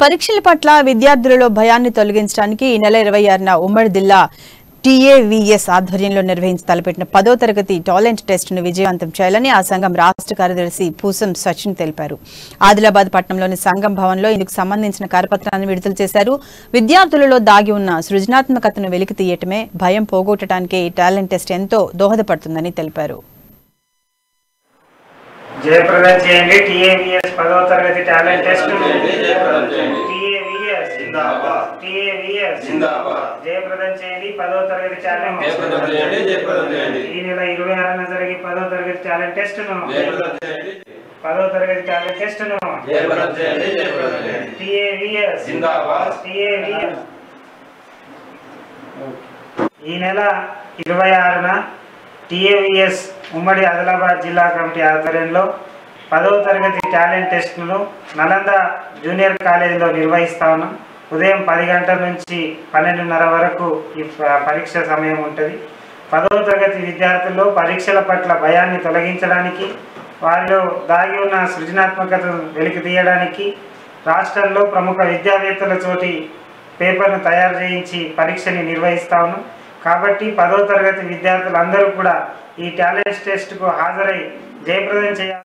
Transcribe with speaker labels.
Speaker 1: పరీక్షల పట్ల విద్యార్థులలో భయాన్ని తొలగించడానికి ఈ నెల ఇరవై ఆరున ఉమ్మడి జిల్లా టీఏవీఎస్ ఆధ్వర్యంలో నిర్వహించి తలపెట్టిన పదో తరగతి టాలెంట్ టెస్టును విజయవంతం చేయాలని ఆ సంఘం రాష్ట్ర కార్యదర్శి పూసం సచిన్ తెలిపారు ఆదిలాబాద్ పట్టణంలోని సంఘం భవన్లో ఇందుకు సంబంధించిన కరపత్రాన్ని విడుదల చేశారు విద్యార్థులలో దాగి ఉన్న సృజనాత్మకతను వెలికి తీయటమే భయం పోగొట్టడానికి ఈ టాలెంట్ టెస్ట్ ఎంతో దోహదపడుతుందని తెలిపారు
Speaker 2: జయప్రదం చేయండి టీఏవిఎస్ పదవ తరగతి టాలెంట్ టెస్ట్
Speaker 3: జయప్రదం చేయండి.
Speaker 2: టీఏవిఎస్
Speaker 3: జిందాబాద్.
Speaker 2: టీఏవిఎస్
Speaker 3: జిందాబాద్.
Speaker 2: జయప్రదం చేయండి పదవ తరగతి టాలెంట్
Speaker 3: జయప్రదం చేయండి జయప్రదం చేయండి
Speaker 2: ఈ నెల ఇరవై ఆరున జరిగే పదవ తరగతి టాలెంట్ టెస్ట్ ను
Speaker 3: జయప్రదం చేయండి
Speaker 2: పదవ తరగతి టాలెంట్ టెస్ట్ ను
Speaker 3: జయప్రదం చేయండి జయప్రదం చేయండి
Speaker 2: టీఏవిఎస్
Speaker 3: జిందాబాద్.
Speaker 2: టీఏవిఎస్ ఈ నెల ఇరవై ఆరున టీఏవిఎస్ ఉమ్మడి ఆదిలాబాద్ జిల్లా కమిటీ ఆధ్వర్యంలో పదవ తరగతి టాలెంట్ టెస్ట్ను నలంద జూనియర్ కాలేజీలో నిర్వహిస్తా ఉన్నాం ఉదయం పది గంటల నుంచి పన్నెండున్నర వరకు ఈ ప- పరీక్ష సమయం ఉంటుంది పదవ తరగతి విద్యార్థుల్లో పరీక్షల పట్ల భయాన్ని తొలగించడానికి వారిలో దాగి ఉన్న సృజనాత్మకతను వెలికి తీయడానికి రాష్ట్రంలో ప్రముఖ విద్యావేత్తలతోటి పేపర్ను తయారు చేయించి పరీక్షని నిర్వహిస్తా ఉన్నాం కాబట్టి పదవ తరగతి విద్యార్థులందరూ కూడా ఈ టాలెంట్ టెస్ట్కు హాజరై జయప్రదం చేయాలి